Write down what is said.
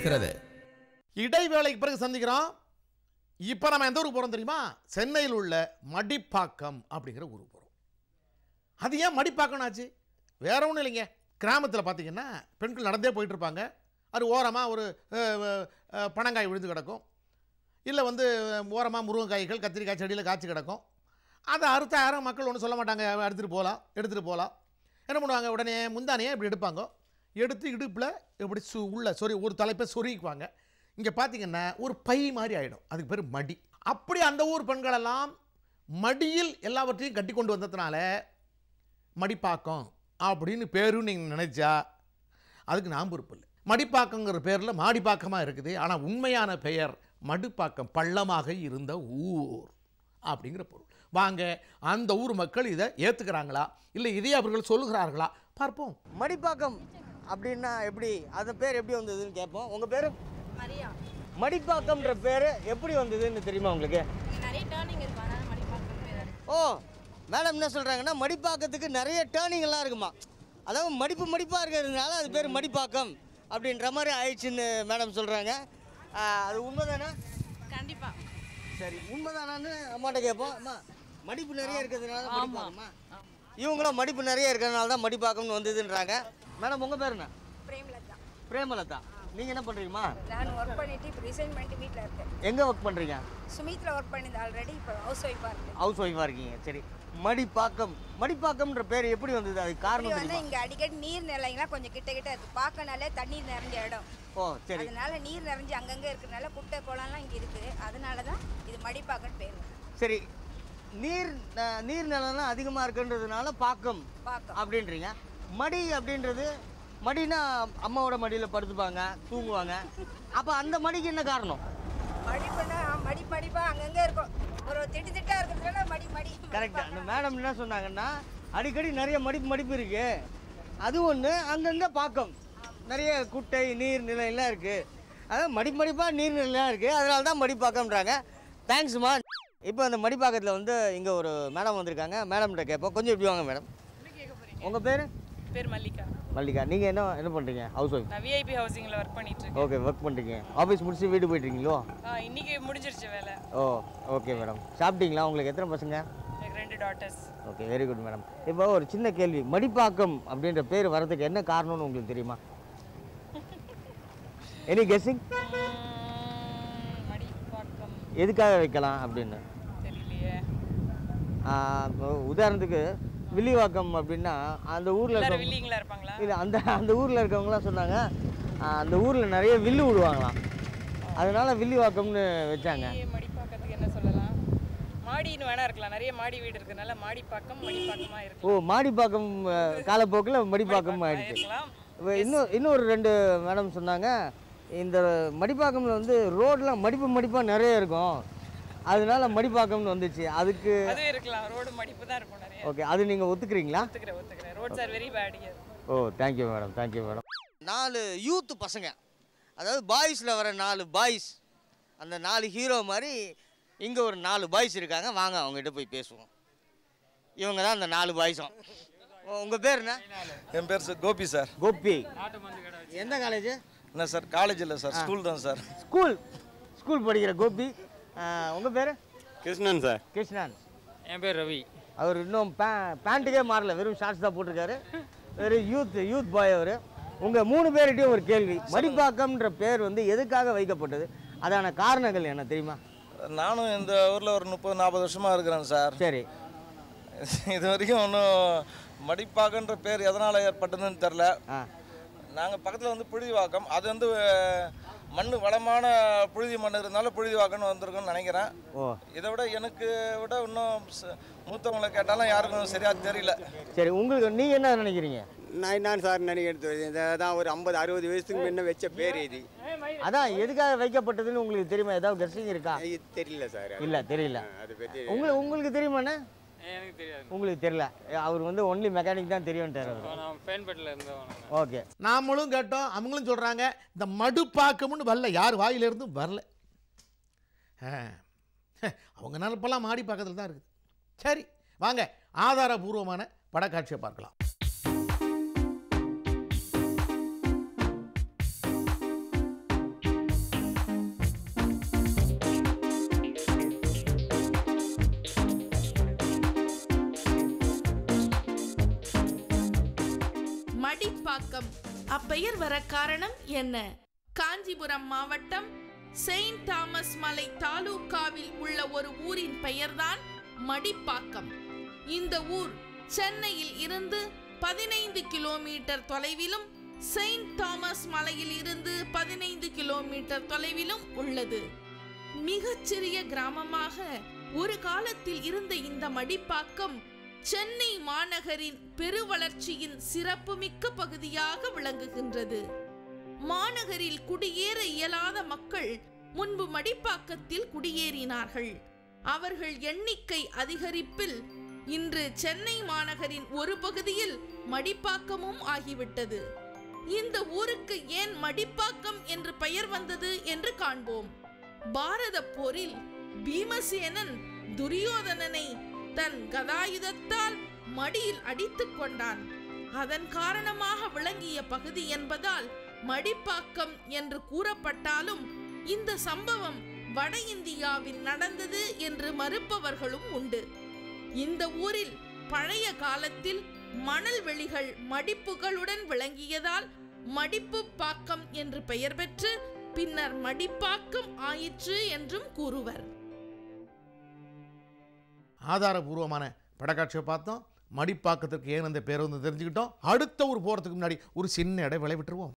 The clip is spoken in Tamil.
இருக்கிறது இடைவேளைக்கு பிறகு சந்திக்கிறோம் இப்போ நம்ம எந்த ஊருக்கு போகிறோம் தெரியுமா சென்னையில் உள்ள மடிப்பாக்கம் அப்படிங்கிற ஊருக்கு போகிறோம் அது ஏன் மடிப்பாக்கம் ஆச்சு வேற ஒன்றும் இல்லைங்க கிராமத்தில் பார்த்தீங்கன்னா பெண்கள் நடந்தே போயிட்டு இருப்பாங்க அது ஓரமாக ஒரு அஹ், அஹ், பனங்காய் விழுந்து கிடக்கும் இல்லை வந்து ஓரமாக முருங்கைக்காய்கள் கத்திரிக்காய் செடியில் காய்ச்சி கிடக்கும் அதை அறுத்த யாரும் மக்கள் ஒன்றும் சொல்ல மாட்டாங்க எடுத்துகிட்டு போகலாம் எடுத்துகிட்டு போகலாம் என்ன பண்ணுவாங்க உடனே முந்தானையே இப்படி எடுப்பாங்க எடுத்து இடுப்பில் இப்படி சு உள்ள சொறி ஒரு தலைப்பை சொருகிக்குவாங்க இங்கே பார்த்தீங்கன்னா ஒரு பை மாதிரி ஆகிடும் அதுக்கு பேர் மடி அப்படி அந்த ஊர் பெண்களெல்லாம் மடியில் எல்லாவற்றையும் கட்டி கொண்டு வந்ததுனால மடிப்பாக்கம் அப்படின்னு பேரும் நீங்கள் நினைச்சா அதுக்கு நான் பொறுப்பு இல்லை மடிப்பாக்கங்கிற பேரில் மாடிப்பாக்கமாக இருக்குது ஆனால் உண்மையான பெயர் மடுப்பாக்கம் பள்ளமாக இருந்த ஊர் அப்படிங்கிற பொருள் வாங்க அந்த ஊர் மக்கள் இதை ஏற்றுக்கிறாங்களா இல்லை இதை அவர்கள் சொல்லுகிறார்களா பார்ப்போம் மடிப்பாக்கம் அப்படின்னா எப்படி அந்த பேர் எப்படி வந்ததுன்னு கேட்போம் உங்கள் பேர் மரியா மடிப்பாக்கம்ன்ற பேர் எப்படி வந்ததுன்னு தெரியுமா உங்களுக்கு இங்கே நிறைய டேர்னிங் இருக்கும் அதனால மடிப்பாக்கம் பேர் ஓ மேடம் என்ன சொல்கிறாங்கன்னா மடிப்பாக்கத்துக்கு நிறைய டேர்னிங் எல்லாம் இருக்குமா அதாவது மடிப்பு மடிப்பாக இருக்கிறதுனால அது பேர் மடிப்பாக்கம் அப்படின்ற மாதிரி ஆயிடுச்சுன்னு மேடம் சொல்கிறாங்க அது உண்மைதானே கண்டிப்பா சரி உண்மைதானான்னு அம்மாட்ட கேட்போம் அம்மா மடிப்பு நிறைய இருக்கிறதுனால மடிப்பாக்கம்மா இவங்களும் மடிப்பு நிறைய இருக்கிறதுனால தான் மடிப்பாக்கம்னு வந்ததுன்றாங்க மேடம் உங்கள் பேர் என்ன பிரேமலதா பிரேமலதா நீங்கள் என்ன பண்ணுறீங்கம்மா நான் ஒர்க் பண்ணிட்டு இப்போ ரிசைன் பண்ணிட்டு வீட்டில் இருக்கேன் எங்கே ஒர்க் பண்ணுறீங்க சுமித்ல ஒர்க் பண்ணிது ஆல்ரெடி இப்போ ஹவுஸ் ஒய்ஃபாக இருக்கேன் ஹவுஸ் ஒய்ஃபாக இருக்கீங்க சரி மடிப்பாக்கம் மடிப்பாக்கம்ன்ற பேர் எப்படி வந்தது அதுக்கு இப்படி காரணம் வந்து தெரியுமா இங்கே அடிக்கடி நீர் நிலைங்களாம் கொஞ்சம் கிட்ட கிட்ட இருக்கு பார்க்கனாலே தண்ணீர் நிறைஞ்ச இடம் ஓ சரி அதனால நீர் நிறைஞ்சு அங்கங்கே இருக்கிறனால குட்டை குளம்லாம் இங்கே இருக்குது அதனால தான் இது மடிப்பாக்கன்னு பேர் சரி நீர் அஹ், நீர் நிலம்லாம் அதிகமாக இருக்குன்றதுனால பாக்கம் பாக்கம் அப்படின்றீங்க மடி அப்படின்றது மடினா அம்மாவோட மடியில் படுத்துப்பாங்க தூங்குவாங்க அப்போ அந்த மடிக்கு என்ன காரணம் மடிப்புனா மடி மடிப்பா அங்கங்கே இருக்கும் ஒரு திட்டு திட்டா இருக்கிறதுனால மடி மடி கரெக்டாக அந்த மேடம் என்ன சொன்னாங்கன்னா அடிக்கடி நிறைய மடிப்பு மடிப்பு இருக்கு அது ஒன்று அங்கங்கே பாக்கம் நிறைய குட்டை நீர் நிலையெல்லாம் இருக்குது அதான் மடிப்பு மடிப்பாக நீர் நிலையெல்லாம் இருக்குது அதனால தான் மடிப்பாக்கம்ன்றாங்க தேங்க்ஸ்மா இப்போ அந்த மடிப்பாக்கத்தில் வந்து இங்கே ஒரு மேடம் வந்திருக்காங்க மேடம்கிட்ட கேட்போம் கொஞ்சம் இப்படி வாங்க மேடம் உங்கள் பேர் பேர் மல்லிகா மல்லிகா நீங்கள் என்ன என்ன பண்ணுறீங்க ஹவுஸ் ஒய்ஃப் நான் விஐபி ஹவுசிங்கில் ஒர்க் பண்ணிட்டு இருக்கேன் ஓகே ஒர்க் பண்ணுறீங்க ஆஃபீஸ் முடிச்சு வீடு போயிட்டுருக்கீங்களோ ஆ, இன்னைக்கு முடிஞ்சிருச்சு வேலை ஓ ஓகே மேடம் சாப்பிட்டீங்களா உங்களுக்கு எத்தனை பசங்க எனக்கு ரெண்டு daughters okay very good madam இப்போ ஒரு சின்ன கேள்வி மடிப்பாக்கம் அப்படின்ற பேர் வரதுக்கு என்ன காரணம்னு உங்களுக்கு தெரியுமா எனி கெஸ்ஸிங் மடிப்பாக்கம் எதுக்காக வைக்கலாம் அப்படின்னு தெரியலையே ஆஹ் இப்போ உதாரணத்துக்கு வில்லிவாக்கம் அப்படின்னா அந்த ஊரில் எல்லாரும் இருக்க வில்லிங்களா இருப்பாங்களா இல்லை அந்த அந்த ஊரில் இருக்கவங்களாம் சொன்னாங்க ஆஹ் அந்த ஊரில் நிறைய வில்லு விடுவாங்களாம் அதனால வில்லிவாக்கம்னு வச்சாங்க ஏ, மடிப்பாக்கத்துக்கு என்ன சொல்லலாம் மாடின்னு வேணா இருக்கலாம் நிறைய மாடி வீடு இருக்கனால மாடிப்பாக்கம் மடிப்பாக்கமா இருக்கு ஓ மாடிப்பாக்கம் காலப்போக்கில் மடிப்பாக்கம் ஆயிடுச்சு இருக்கலாம் இப்போ இன்னும் இன்னொரு ரெண்டு மேடம் சொன்னாங்க இந்த மடிப்பாக்கம்ல வந்து ரோடெலாம் மடிப்பு மடிப்பாக நிறைய இருக்கும் அதனால மடிப்பாக்கம்னு வந்துச்சு அதுக்கு அதுவும் இருக்கலாம் ரோடு மடிப்பு தான் இருக்கும் நிறைய ஓகே அது நீங்கள் ஒத்துக்கிறீங்களா ஒத்துக்கிறேன் ஒத்துக்கிறேன் roads are very bad oh thank you madam thank you madam நாலு யூத் பசங்க அதாவது பாய்ஸில் வர நாலு பாய்ஸ் அந்த நாலு ஹீரோ மாதிரி இங்கே ஒரு நாலு பாய்ஸ் இருக்காங்க வாங்க அவங்ககிட்ட போய் பேசுவோம் இவங்க தான் அந்த நாலு பாய்ஸும் உங்கள் பேர் என்ன என் பேர் சார் கோபி சார் கோபி எந்த காலேஜ் என்ன சார் காலேஜ் இல்லை சார் ஸ்கூல் தான் சார் ஸ்கூல் ஸ்கூல் படிக்கிற கோபி உங்கள் பேர் கிருஷ்ணன் சார் கிருஷ்ணன் என் பேர் ரவி அவர் இன்னும் பே பேண்ட்டுக்கே மாறல வெறும் ஷார்ட்ஸ் தான் போட்டிருக்காரு வெறும் யூத் யூத் பாய் அவர் உங்கள் மூணு பேர்கிட்டையும் ஒரு கேள்வி மடிப்பாக்கம்ன்ற பேர் வந்து எதுக்காக வைக்கப்பட்டது அதான காரணங்கள் என்ன தெரியுமா நானும் இந்த ஊரில் ஒரு முப்பது நாற்பது வருஷமாக இருக்கிறேன் சார் சரி இது வரைக்கும் ஒன்றும் மடிப்பாக்கன்ற பேர் எதனால் ஏற்பட்டதுன்னு தெரில ஆ நாங்கள் பக்கத்தில் வந்து புழுதிவாக்கம் அது வந்து மண் வளமான புழுதி மண் இருந்தாலும் புழுதிவாக்கம்னு வந்திருக்குன்னு நினைக்கிறேன் ஓ இதை விட எனக்கு விட இன்னும் ச- மூத்தவங்களை கேட்டாலும் யாருக்கும் சரியாக தெரியல சரி உங்களுக்கு நீங்கள் என்ன நினைக்கிறீங்க நான் என்ன சார் நினைக்கிறது இதான் ஒரு ஐம்பது அறுபது வயசுக்கு முன்ன வச்ச பேர் இது அதான் எதுக்காக வைக்கப்பட்டதுன்னு உங்களுக்கு தெரியுமா ஏதாவது கெஸ்டிங் இருக்கா இது தெரியல சார் இல்லை தெரியல அதை பற்றி உங்களுக்கு உங்களுக்கு தெரியுமாண்ணே எனக்கு தெரியாது உங்களுக்கு தெரியல அவர் வந்து ஒன்லி மெக்கானிக் தான் தெரியும்ட்டார் அவர் நான் ஃபேன்பட்டில் இருந்தவன் ஓகே நாமளும் கேட்டோம் அவங்களும் சொல்கிறாங்க இந்த மடுப்பாக்கம்னு வரல யார் வாயிலிருந்தும் வரல ஆ. அவங்க நினப்பெல்லாம் மாடி பக்கத்தில் தான் இருக்குது சரி வாங்க ஆதாரபூர்வமான படக்காட்சியை பார்க்கலாம் பெயர் வர காரணம் என்ன காஞ்சிபுரம் மாவட்டம் செயின்ட் தாமஸ் மலை தாலுகாவில் உள்ள ஒரு ஊரின் பெயர்தான் மடிப்பாக்கம் இந்த ஊர் சென்னையில் இருந்து பதினைந்து கிலோமீட்டர் தொலைவிலும் செயின்ட் தாமஸ் மலையில் இருந்து பதினைந்து கிலோமீட்டர் தொலைவிலும் உள்ளது மிகச்சிறிய கிராமமாக ஒரு காலத்தில் இருந்த இந்த மடிப்பாக்கம் சென்னை மாநகரின் பெருவளர்ச்சியின் சிறப்புமிக்க பகுதியாக விளங்குகின்றது மாநகரில் குடியேற இயலாத மக்கள் முன்பு மடிப்பாக்கத்தில் குடியேறினார்கள் அவர்கள் எண்ணிக்கை அதிகரிப்பில் இன்று சென்னை மாநகரின் ஒரு பகுதியில் மடிப்பாக்கமும் ஆகிவிட்டது இந்த ஊருக்கு ஏன் மடிப்பாக்கம் என்று பெயர் வந்தது என்று காண்போம் பாரத போரில் பீமசேனன் துரியோதனனை தன் கதாயுதத்தால் மடியில் அடித்துக் கொண்டான் அதன் காரணமாக விளங்கிய பகுதி என்பதால் மடிப்பாக்கம் என்று கூறப்பட்டாலும் இந்த சம்பவம் வட இந்தியாவில் நடந்தது என்று மறுப்பவர்களும் உண்டு இந்த ஊரில் பழைய காலத்தில் மணல் வெளிகள் மடிப்புகளுடன் விளங்கியதால் மடிப்பு பாக்கம் என்று பெயர் பெற்று பின்னர் மடிப்பாக்கம் ஆயிற்று என்றும் கூறுவர் ஆதாரபூர்வமான படக்காட்சியை பார்த்தோம் மடிப்பாக்கத்திற்கு ஏன் அந்த பேர் வந்து தெரிஞ்சுக்கிட்டோம் அடுத்த ஒரு போகிறதுக்கு முன்னாடி ஒரு சின்ன இடைவேளை விட்டுருவோம்